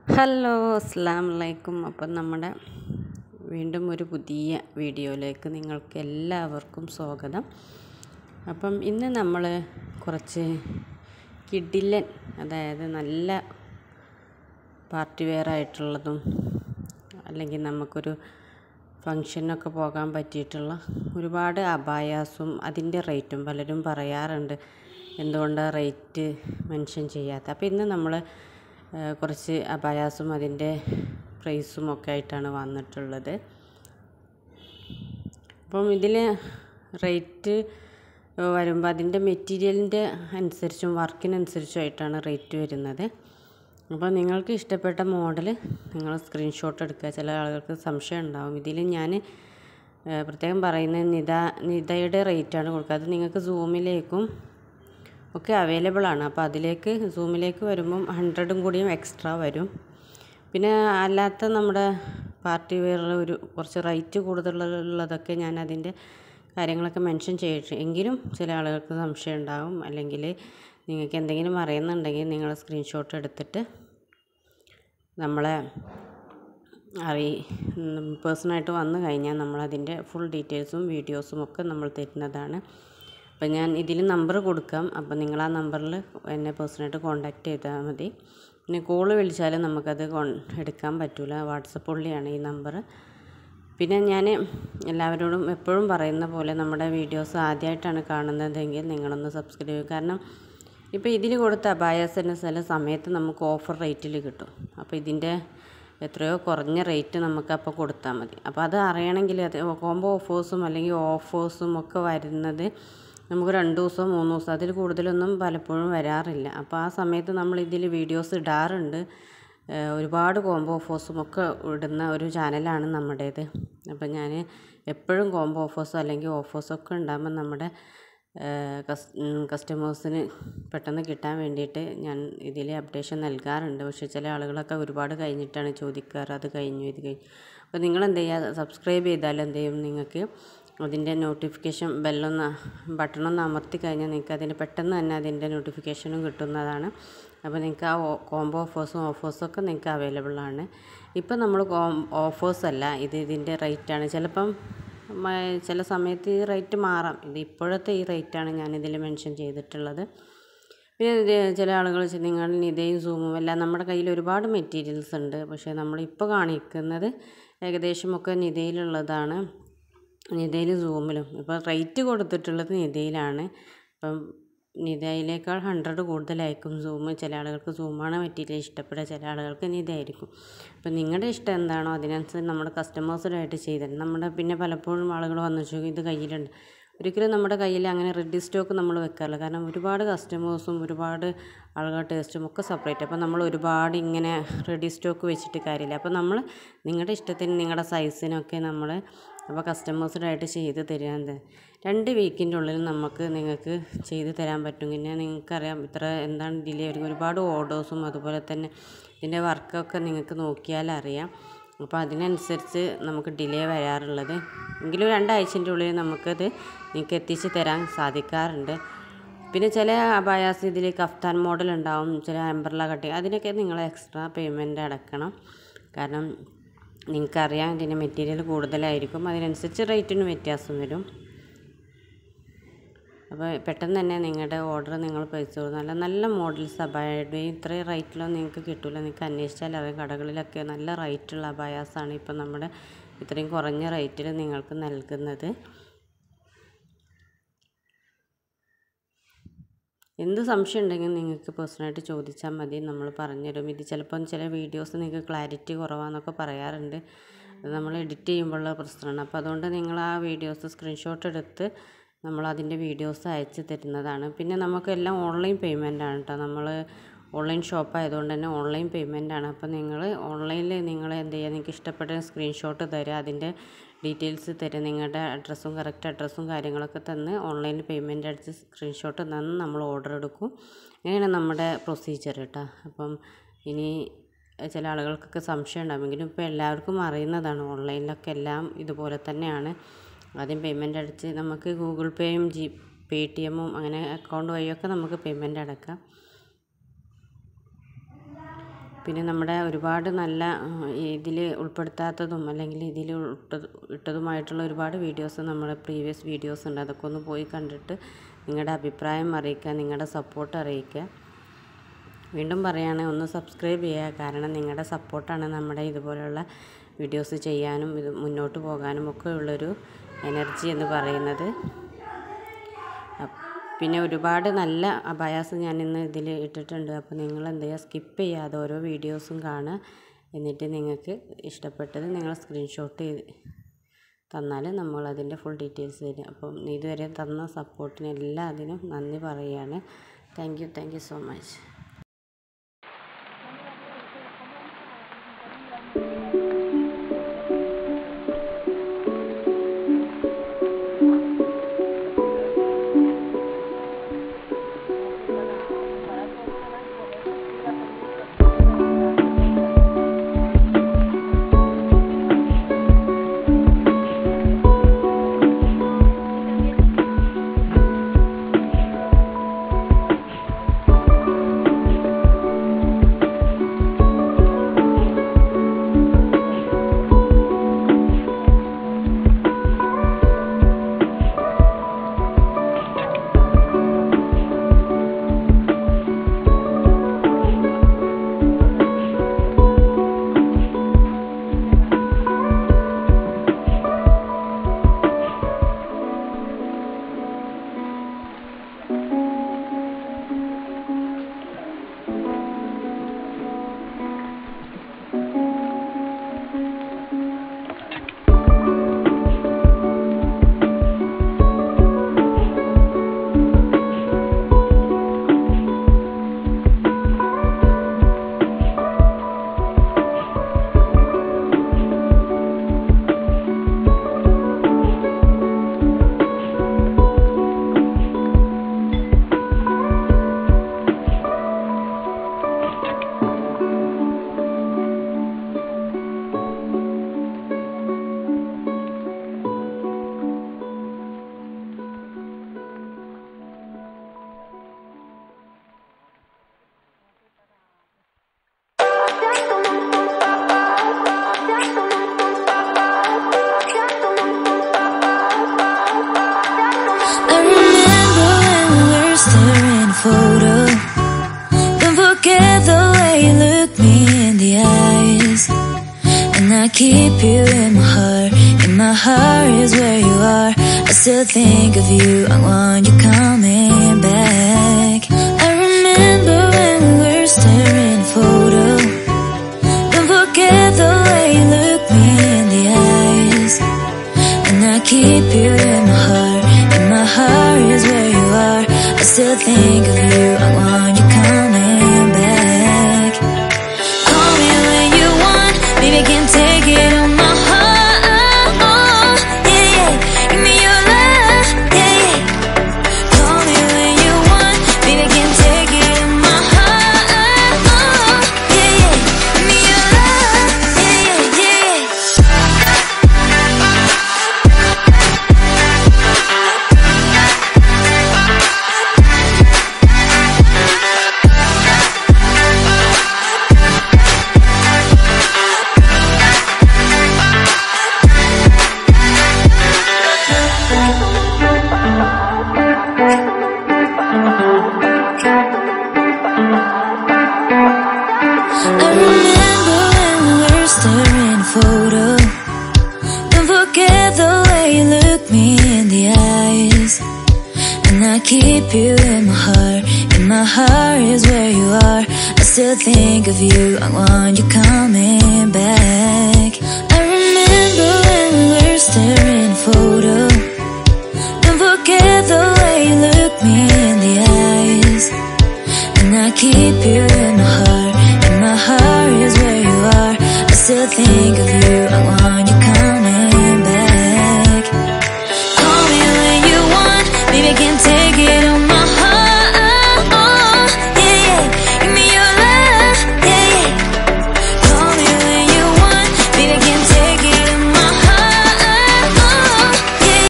Hello അസ്സാം വലൈക്കും അപ്പം നമ്മുടെ വീണ്ടും ഒരു പുതിയ വീഡിയോയിലേക്ക് നിങ്ങൾക്ക് എല്ലാവർക്കും സ്വാഗതം അപ്പം ഇന്ന് നമ്മൾ കുറച്ച് കിഡിലൻ അതായത് നല്ല പാർട്ടി വെയർ ആയിട്ടുള്ളതും അല്ലെങ്കിൽ നമുക്കൊരു ഫങ്ഷനൊക്കെ പോകാൻ പറ്റിയിട്ടുള്ള ഒരുപാട് അബായാസും അതിൻ്റെ റേറ്റും പലരും പറയാറുണ്ട് എന്തുകൊണ്ടാണ് റേറ്റ് മെൻഷൻ ചെയ്യാത്ത അപ്പോൾ ഇന്ന് നമ്മൾ കുറച്ച് അബായാസും അതിൻ്റെ പ്രൈസും ഒക്കെ ആയിട്ടാണ് വന്നിട്ടുള്ളത് അപ്പം ഇതിൽ റേറ്റ് വരുമ്പോൾ അതിൻ്റെ മെറ്റീരിയലിൻ്റെ അനുസരിച്ചും വർക്കിനനുസരിച്ചും ആയിട്ടാണ് റേറ്റ് വരുന്നത് അപ്പോൾ നിങ്ങൾക്ക് ഇഷ്ടപ്പെട്ട മോഡൽ നിങ്ങൾ സ്ക്രീൻഷോട്ട് എടുക്കുക ചില ആളുകൾക്ക് സംശയം ഉണ്ടാവും ഇതിൽ ഞാൻ പ്രത്യേകം പറയുന്നത് നിത നിതയുടെ റേറ്റാണ് കൊടുക്കുക അത് നിങ്ങൾക്ക് സൂമിലേക്കും ഒക്കെ അവൈലബിൾ ആണ് അപ്പോൾ അതിലേക്ക് സൂമിലേക്ക് വരുമ്പം ഹൺഡ്രഡും കൂടിയും എക്സ്ട്രാ വരും പിന്നെ അല്ലാത്ത നമ്മുടെ പാർട്ടി വെയറിൽ ഒരു കുറച്ച് റേറ്റ് കൂടുതലുള്ളതൊക്കെ ഞാൻ അതിൻ്റെ കാര്യങ്ങളൊക്കെ മെൻഷൻ ചെയ്തിട്ട് എങ്കിലും ചില ആളുകൾക്ക് സംശയം ഉണ്ടാകും അല്ലെങ്കിൽ നിങ്ങൾക്ക് എന്തെങ്കിലും അറിയുന്നുണ്ടെങ്കിൽ നിങ്ങൾ സ്ക്രീൻഷോട്ട് എടുത്തിട്ട് നമ്മളെ അറി പേഴ്സണായിട്ട് വന്നു കഴിഞ്ഞാൽ നമ്മളതിൻ്റെ ഫുൾ ഡീറ്റെയിൽസും വീഡിയോസും ഒക്കെ നമ്മൾ തരുന്നതാണ് അപ്പം ഞാൻ ഇതിൽ നമ്പർ കൊടുക്കാം അപ്പം നിങ്ങൾ ആ നമ്പറിൽ എന്നെ പേഴ്സണായിട്ട് കോൺടാക്റ്റ് ചെയ്താൽ മതി പിന്നെ കോൾ വിളിച്ചാൽ നമുക്കത് എടുക്കാൻ പറ്റില്ല വാട്സപ്പ് ഉള്ളിയാണ് ഈ നമ്പർ പിന്നെ ഞാൻ എല്ലാവരോടും എപ്പോഴും പറയുന്ന പോലെ നമ്മുടെ വീഡിയോസ് ആദ്യമായിട്ടാണ് കാണുന്നതെങ്കിൽ നിങ്ങളൊന്ന് സബ്സ്ക്രൈബ് ചെയ്യുക കാരണം ഇപ്പോൾ ഇതിൽ കൊടുത്ത അബായാസിന് ചില സമയത്ത് നമുക്ക് ഓഫർ റേറ്റിൽ കിട്ടും അപ്പോൾ ഇതിൻ്റെ എത്രയോ കുറഞ്ഞ റേറ്റ് നമുക്ക് അപ്പോൾ കൊടുത്താൽ മതി അപ്പോൾ അത് അറിയണമെങ്കിൽ അത് കോംബോ ഓഫേഴ്സും അല്ലെങ്കിൽ ഓഫേഴ്സും ഒക്കെ വരുന്നത് നമുക്ക് രണ്ട് ദിവസം മൂന്ന് ദിവസം അതിൽ കൂടുതലൊന്നും പലപ്പോഴും വരാറില്ല അപ്പോൾ ആ സമയത്ത് നമ്മൾ ഇതിൽ വീഡിയോസ് ഇടാറുണ്ട് ഒരുപാട് കോംബോ ഓഫേഴ്സും ഒക്കെ ഇടുന്ന ഒരു ചാനലാണ് നമ്മുടേത് അപ്പോൾ ഞാൻ എപ്പോഴും കോംബോ ഓഫേഴ്സോ അല്ലെങ്കിൽ ഓഫേഴ്സൊക്കെ ഉണ്ടാകുമ്പോൾ നമ്മുടെ കസ്റ്റമേഴ്സിന് പെട്ടെന്ന് കിട്ടാൻ വേണ്ടിയിട്ട് ഞാൻ ഇതിൽ അപ്ഡേഷൻ നൽകാറുണ്ട് പക്ഷേ ചില ആളുകളൊക്കെ ഒരുപാട് കഴിഞ്ഞിട്ടാണ് ചോദിക്കാറ് അത് കഴിഞ്ഞു ഇത് കഴിഞ്ഞു അപ്പോൾ നിങ്ങൾ എന്ത് ചെയ്യുക സബ്സ്ക്രൈബ് ചെയ്താൽ എന്ത് ചെയ്യും നിങ്ങൾക്ക് അതിൻ്റെ നോട്ടിഫിക്കേഷൻ ബെല്ലൊന്ന് ബട്ടണൊന്ന് അമർത്തി കഴിഞ്ഞാൽ നിങ്ങൾക്ക് അതിന് പെട്ടെന്ന് തന്നെ അതിൻ്റെ നോട്ടിഫിക്കേഷനും കിട്ടുന്നതാണ് അപ്പോൾ നിങ്ങൾക്ക് ആ കോംബോ ഓഫേഴ്സും ഓഫേഴ്സും ഒക്കെ നിങ്ങൾക്ക് അവൈലബിൾ ആണ് ഇപ്പം നമ്മൾ കോം ഓഫേഴ്സ് അല്ല ഇത് ഇതിൻ്റെ റേറ്റാണ് ചിലപ്പം ചില സമയത്ത് ഈ റേറ്റ് മാറാം ഇത് ഇപ്പോഴത്തെ ഈ റേറ്റാണ് ഞാനിതിൽ മെൻഷൻ ചെയ്തിട്ടുള്ളത് പിന്നെ ചില ആളുകൾ നിങ്ങൾ നിതയും സൂമും എല്ലാം നമ്മുടെ കയ്യിൽ ഒരുപാട് മെറ്റീരിയൽസ് ഉണ്ട് പക്ഷേ നമ്മളിപ്പോൾ കാണിക്കുന്നത് ഏകദേശം ഒക്കെ നിതയിലുള്ളതാണ് നിതയിൽ സൂമിലും ഇപ്പോൾ റേറ്റ് കൊടുത്തിട്ടുള്ളത് നിതയിലാണ് ഇപ്പം നിതയിലേക്കാൾ ഹൺഡ്രഡ് കൂടുതലായിരിക്കും സൂം ചില ആളുകൾക്ക് സൂമാണ് മെറ്റീരിയൽ ഇഷ്ടപ്പെടുക ചില ആളുകൾക്ക് നിതയായിരിക്കും അപ്പം നിങ്ങളുടെ ഇഷ്ടം എന്താണോ അതിനനുസരിച്ച് നമ്മുടെ കസ്റ്റമേഴ്സിനായിട്ട് ചെയ്തത് നമ്മുടെ പിന്നെ പലപ്പോഴും ആളുകൾ വന്നു ചോദിക്കും ഇത് കയ്യിലുണ്ട് ഒരിക്കലും നമ്മുടെ കയ്യിൽ അങ്ങനെ റെഡി സ്റ്റോക്ക് നമ്മൾ വെക്കാറില്ല കാരണം ഒരുപാട് കസ്റ്റമേഴ്സും ഒരുപാട് ആളുകളുടെ ടേസ്റ്റും ഒക്കെ സെപ്പറേറ്റ് അപ്പോൾ നമ്മൾ ഒരുപാട് ഇങ്ങനെ റെഡി സ്റ്റോക്ക് വെച്ചിട്ട് കാര്യമില്ല അപ്പോൾ നമ്മൾ നിങ്ങളുടെ ഇഷ്ടത്തിന് നിങ്ങളുടെ സൈസിനൊക്കെ നമ്മൾ അപ്പോൾ കസ്റ്റമേഴ്സിനായിട്ട് ചെയ്ത് തരാൻ രണ്ട് വീക്കിൻ്റെ ഉള്ളിൽ നമുക്ക് നിങ്ങൾക്ക് ചെയ്ത് തരാൻ പറ്റും പിന്നെ നിങ്ങൾക്കറിയാം ഇത്ര എന്താണ് ഡിലേ വരും ഒരുപാട് ഓർഡേഴ്സും അതുപോലെ തന്നെ ഇതിൻ്റെ വർക്കൊക്കെ നിങ്ങൾക്ക് നോക്കിയാൽ അറിയാം അപ്പോൾ അതിനനുസരിച്ച് നമുക്ക് ഡിലേ വരാറുള്ളത് എങ്കിലും രണ്ടാഴ്ചൻ്റെ ഉള്ളിൽ നമുക്കത് നിങ്ങൾക്ക് എത്തിച്ച് തരാൻ സാധിക്കാറുണ്ട് പിന്നെ ചില അബായാസ് ഇതിൽ കഫ്താൻ മോഡൽ ഉണ്ടാവും ചില അംബർല കട്ടിങ് അതിനൊക്കെ നിങ്ങൾ എക്സ്ട്രാ പേയ്മെൻറ്റ് അടക്കണം കാരണം നിങ്ങൾക്കറിയാം ഇതിൻ്റെ മെറ്റീരിയൽ കൂടുതലായിരിക്കും അതിനനുസരിച്ച് റേറ്റിന് വ്യത്യാസം വരും അപ്പോൾ പെട്ടെന്ന് തന്നെ നിങ്ങളുടെ ഓർഡർ നിങ്ങൾ പ്ലേസ് ചെയ്തു നല്ല നല്ല മോഡൽസ് അബായയുടെ ഇത്രയും റേറ്റിലൊന്നും നിങ്ങൾക്ക് കിട്ടില്ല നിങ്ങൾക്ക് അന്വേഷിച്ചാൽ അറിയാം കടകളിലൊക്കെ നല്ല റേറ്റുള്ള അബായാസാണ് ഇപ്പം നമ്മുടെ ഇത്രയും കുറഞ്ഞ റേറ്റിൽ നിങ്ങൾക്ക് നൽകുന്നത് എന്ത് സംശയം ഉണ്ടെങ്കിൽ നിങ്ങൾക്ക് പേഴ്സണലായിട്ട് ചോദിച്ചാൽ മതി നമ്മൾ പറഞ്ഞുതരും ഇത് ചിലപ്പം ചില വീഡിയോസ് നിങ്ങൾക്ക് ക്ലാരിറ്റി കുറവാന്നൊക്കെ പറയാറുണ്ട് അത് നമ്മൾ എഡിറ്റ് ചെയ്യുമ്പോഴുള്ള പ്രശ്നമാണ് അപ്പോൾ അതുകൊണ്ട് നിങ്ങൾ ആ വീഡിയോസ് സ്ക്രീൻഷോട്ട് എടുത്ത് നമ്മൾ അതിൻ്റെ വീഡിയോസ് അയച്ച് തരുന്നതാണ് പിന്നെ നമുക്കെല്ലാം ഓൺലൈൻ പേയ്മെൻ്റ് ആണ് കേട്ടോ നമ്മൾ ഓൺലൈൻ ഷോപ്പ് ആയതുകൊണ്ട് തന്നെ ഓൺലൈൻ പേയ്മെൻ്റ് ആണ് അപ്പോൾ നിങ്ങൾ ഓൺലൈനിൽ നിങ്ങൾ എന്ത് ചെയ്യുക നിങ്ങൾക്ക് ഇഷ്ടപ്പെട്ട സ്ക്രീൻഷോട്ട് തരിക അതിൻ്റെ ഡീറ്റെയിൽസ് തരും നിങ്ങളുടെ അഡ്രസ്സും കറക്റ്റ് അഡ്രസ്സും കാര്യങ്ങളൊക്കെ തന്ന് ഓൺലൈനിൽ പേയ്മെൻ്റ് അടിച്ച് സ്ക്രീൻഷോട്ട് തന്ന് നമ്മൾ ഓർഡർ എടുക്കും അങ്ങനെയാണ് നമ്മുടെ പ്രൊസീജിയർ കേട്ടോ അപ്പം ഇനി ചില ആളുകൾക്കൊക്കെ സംശയം ഉണ്ടാകുമെങ്കിലും ഇപ്പോൾ എല്ലാവർക്കും അറിയുന്നതാണ് ഓൺലൈനിലൊക്കെ എല്ലാം ഇതുപോലെ തന്നെയാണ് ആദ്യം പേയ്മെൻ്റ് അടിച്ച് നമുക്ക് ഗൂഗിൾ പേയും ജി പേ ടി എമ്മും അങ്ങനെ അക്കൗണ്ട് വഴിയൊക്കെ നമുക്ക് പേയ്മെൻ്റ് അടക്കാം പിന്നെ നമ്മുടെ ഒരുപാട് നല്ല ഇതിൽ ഉൾപ്പെടുത്താത്തതും അല്ലെങ്കിൽ ഇതിൽ ഇട്ടത് ഇട്ടതുമായിട്ടുള്ള ഒരുപാട് വീഡിയോസ് നമ്മുടെ പ്രീവിയസ് വീഡിയോസ് ഉണ്ട് അതൊക്കെ ഒന്ന് പോയി കണ്ടിട്ട് നിങ്ങളുടെ അഭിപ്രായം അറിയിക്കുക നിങ്ങളുടെ സപ്പോർട്ട് അറിയിക്കുക വീണ്ടും പറയുകയാണ് ഒന്ന് സബ്സ്ക്രൈബ് ചെയ്യുക കാരണം നിങ്ങളുടെ സപ്പോർട്ടാണ് നമ്മുടെ ഇതുപോലെയുള്ള വീഡിയോസ് ചെയ്യാനും ഇത് മുന്നോട്ട് പോകാനും ഒക്കെ ഉള്ളൊരു എനർജി എന്ന് പറയുന്നത് അപ്പ് പിന്നെ ഒരുപാട് നല്ല അബയാസ് ഞാൻ ഇന്ന് ഇതിൽ ഇട്ടിട്ടുണ്ട് അപ്പോൾ നിങ്ങൾ എന്ത് ചെയ്യുക സ്കിപ്പ് ചെയ്യാതെ ഓരോ വീഡിയോസും കാണുക എന്നിട്ട് നിങ്ങൾക്ക് ഇഷ്ടപ്പെട്ടത് നിങ്ങൾ സ്ക്രീൻഷോട്ട് ചെയ്ത് തന്നാൽ നമ്മൾ അതിൻ്റെ ഫുൾ ഡീറ്റെയിൽസ് തരും അപ്പം ഇതുവരെ തന്ന സപ്പോർട്ടിന് എല്ലാത്തിനും നന്ദി പറയുകയാണ് thank you thank you so much I remember when we were staring at a photo. Don't forget the way you look me in the eyes. And I keep you in my heart. In my heart is where you are. I still think of you. I want you coming back. I remember when we were staring at a photo. Don't forget the way you look me in the eyes. And I keep you in my heart. In my heart is where you are. I still think of you. I want you coming back. Call me when you want. Baby, I can take it on my heart. Yeah, yeah. Give me your love. Yeah, yeah. Call me when you want. Baby, I can take it on my heart. Yeah, yeah. Give me your love. Yeah, yeah, yeah. I remember when we were staring at a photo. Don't forget the way you look me in the eyes. And I keep you in my heart. In my heart is where you are. I still think of you. I want you coming back. I remember when we were staring at a photo. Don't forget the way you look me in the eyes. And I keep you in